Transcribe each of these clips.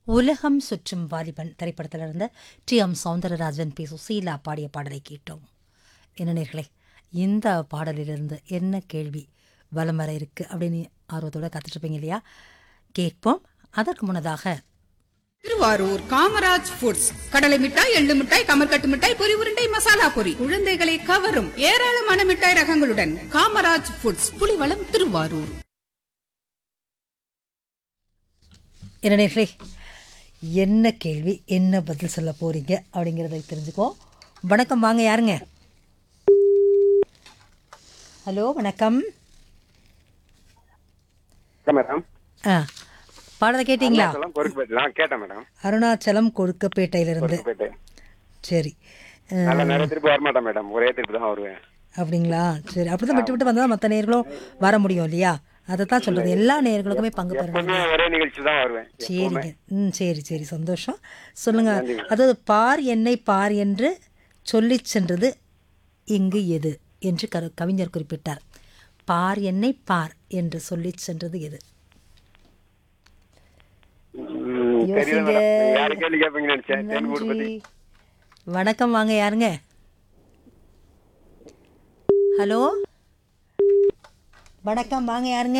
உலகம் சுற்றும் வாலிபன் திரைப்படத்தில் இருந்த T M Soundararajan P Susheela பாடிய பாடலை கேட்டோம் என்ன நேர்களே இந்த பாடலிலிருந்து என்ன கேள்வி வலம் வர இருக்கு அப்படின்னு ஆர்வத்தோட காத்துட்ருப்பீங்க இல்லையா கேட்போம் அதற்கு முன்னதாக திருவாரூர் காமராஜ் ஃபுட்ஸ் கடலை மிட்டாய் எள்ளு மிட்டாய் கமர்கட்டு மிட்டாய் பொரி உருண்டை மசாலா பொரி குழந்தைகளை கவரும் ஏராளமான மிட்டாய் ரகங்களுடன் காமராஜ் ஃபுட்ஸ் புலிவளம் திருவாரூர் என்ன நேர்களே என்ன கேள்வி என்ன பதில் சொல்ல போறீங்க அப்படிங்கிறத தெரிஞ்சுக்கோ வணக்கம் வாங்க யாருங்க ஹலோ வணக்கம் மேடம் ஆ பாடலை கேட்டிங்களா அருணாச்சலம் பொறுப்பேட்டு நான் கேட்டேன் மேடம் அருணாச்சலம் கொழுக்கப்பேட்டையிலிருந்து பொறுப்பேட்டு சரி அஹ், நல்ல நேரம் திருப்பி வரமாட்டேன் மேடம் ஒரே திருப்பி தான் வருவேன் அப்படிங்களா சரி அப்படி தான் விட்டு விட்டு வந்தால் மற்ற நேர்களும் வர முடியும் இல்லையா அதை தான் சொல்கிறது எல்லா நேர்களுக்குமே பங்கு பெறணும் எப்பவுமே ஒரே நிகழ்ச்சி தான் வருவேன் சரிங்க ம் சரி சரி சந்தோஷம் சொல்லுங்க அதாவது பார் என்னை பார் என்று சொல்லிச் சென்றது இங்கு எது என்று கரு கவிஞர் குறிப்பிட்டார் பார் என்னை பார் என்று சொல்லிச் சென்றது எது ம், தெரியல யோசிங்க. மேடம் நீங்க யாரு கேள்வி கேட்பீங்கன்னு நினைச்சேன் தென்கூடு பத்தி நன்றி வணக்கம் வாங்க யாருங்க ஹலோ வணக்கம் வாங்க யாருங்க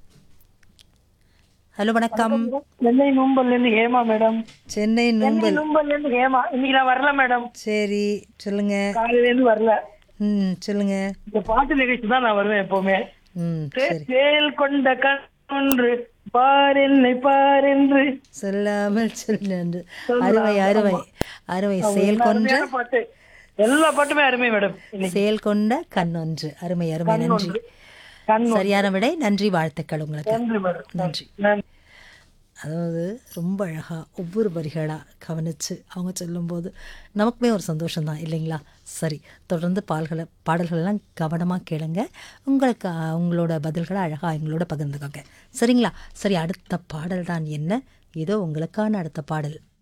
ஹலோ வணக்கம் சென்னை நூம்பல்ல இருந்து ஹேமா மேடம் சென்னை சென்னை நும்பல் நூம்பல்ல இருந்து ஹேமா இன்னைக்கு நான் வரல மேடம் சரி சொல்லுங்க காலையில இருந்து வரல ம் சொல்லுங்க இந்த பாட்டு நிகழ்ச்சி தான் நான் வருவேன் எப்பவுமே ம் சரி சேல் கொண்ட கண் ஒன்று பார் என்னை பார் என்று சொல்லாமல் சொல்லு அருமை அருமை அருமை செயல் கொன்ற அருமையான பாட்டு எல்லா பாட்டுமே அருமை மேடம் இன்னைக்கு செயல் கொண்ட கண்ணொன்று அருமை அருமை நன்றி கண் சரியான விடை நன்றி வாழ்த்துக்கள் உங்களுக்கு நன்றி மேடம் நன்றி நன்றி அதாவது ரொம்ப அழகாக ஒவ்வொரு வரிகளாக கவனித்து அவங்க சொல்லும்போது நமக்குமே ஒரு சந்தோஷம்தான் இல்லைங்களா சரி தொடர்ந்து பால்களை பாடல்களெல்லாம் கவனமாக கேளுங்க உங்களுக்கு அஹ், உங்களோட பதில்களை அழகாக எங்களோட பகிர்ந்துக்கோங்க சரிங்களா சரி அடுத்த பாடல் தான் என்ன இதோ உங்களுக்கான அடுத்த பாடல்